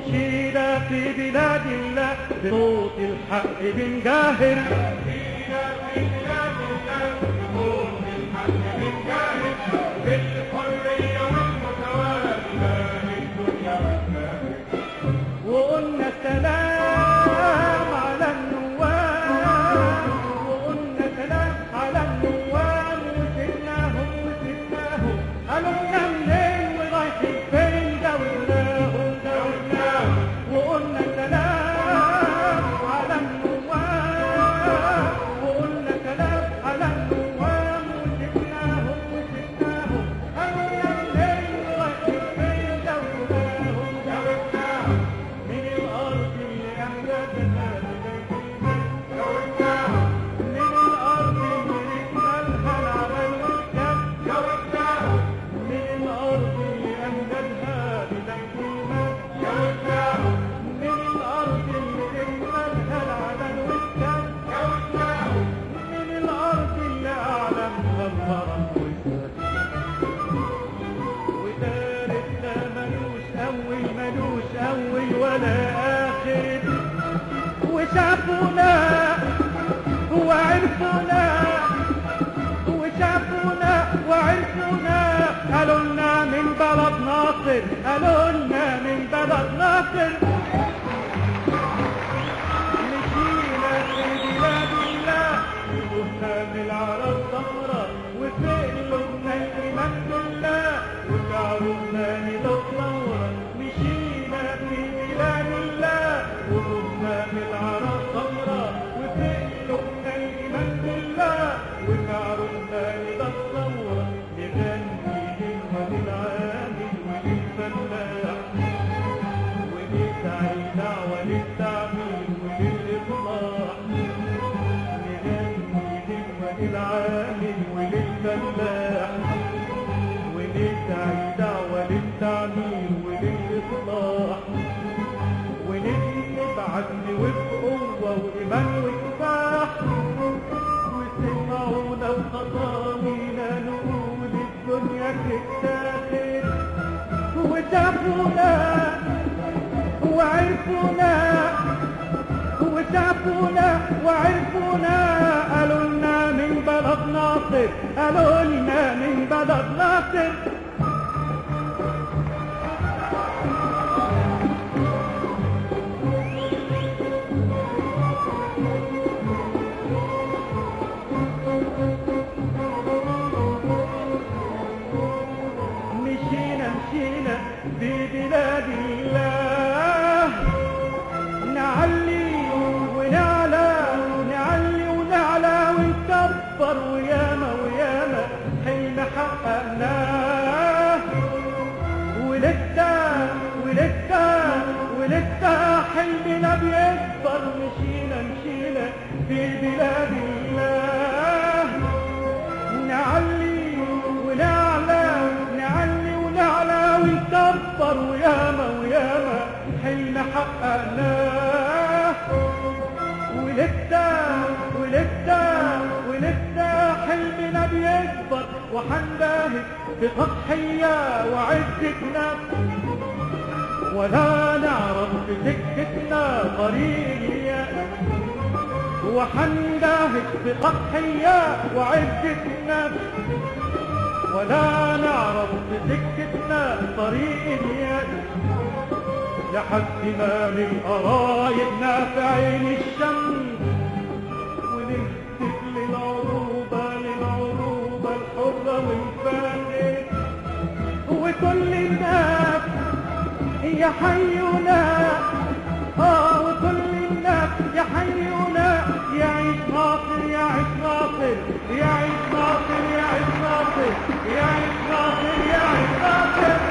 مشينا في بلاد الله بصوت الحق بنجاهر مشينا في بلاد الله بصوت الحق بنجاهر بالحرية والمساواة للدنيا والآخرة وقلنا سلام على النوام وقلنا سلام على النوام وسبناهم وسبناهم قالوا لنا منين ورايحين فين جاوبناهم جاوبناهم وقلنا سلام على النوام وقلنا سلام على النوام وسبناهم وسبناهم قالوا لنا منين ورايحين فين جاوبناهم جاوبناهم من الأرض اللي أمجدها جاوبناهم من الأرض اللي رجالها العمل والكف جاوبناهم من الأرض اللي أمجدها بديننا جاوبناهم من الأرض اللي رجالها العمل والكف جاوبناهم من الأرض اللي أعلمها الضرب والسد ودارت لا ملوش أول ملوش أول ولا آخر وشافونا وعرفونا وشافونا وعرفونا قالوا لنا من بلد ناصر قالوا لنا من بلد ناصر مشينا في بلاد الله وشفنا من العرب سمرة وفي قلوبنا الإيمان بالله وشعرنا للثورة مشينا في بلاد الله وشفنا من العرب سمرة وفي قلوبنا الإيمان بالله وشعرنا للثورة نغني للواد العامل وللفلاح وندعي دعوة للتعمير وللإصلاح نغني للواد العامل وللفلاح وندعي دعوة للتعمير وللإصلاح ونبني بعدل وبقوة وإيمان وكفاح وسمعونا بخطاوينا نقول الدنيا تتاخد وشافونا وعرفونا وشافونا وعرفونا قالوا لنا من بلد ناصر قالوا لنا من بلد ناصر مشينا مشينا ببلاد الله نعلي ونعلى نعلي ونعلى ونكبر وياما وياما حلم حققناه ولسه ولسه ولسه حلمنا بيكبر مشينا مشينا في بلاد الله نعلي ونعلى نعلي ونعلى ونكبر وياما وياما حلم حققناه ولسه ولسه ولسه حلمنا بيكبر وحنباهت بتضحية وعزة نفس ولا نعرف بسكتنا طريق اليأس وحنباهت بتضحية وعزة نفس ولا نعرف بسكتنا طريق اليأس لحد ما نلقى رايتنا في عين الشمس ونكتب للعروبة للعروبة الحرة والفاتن وكل الناس يحيونا اه وكل الناس يحيونا يعيش ناصر يعيش ناصر يعيش ناصر يعيش ناصر يعيش ناصر يعيش ناصر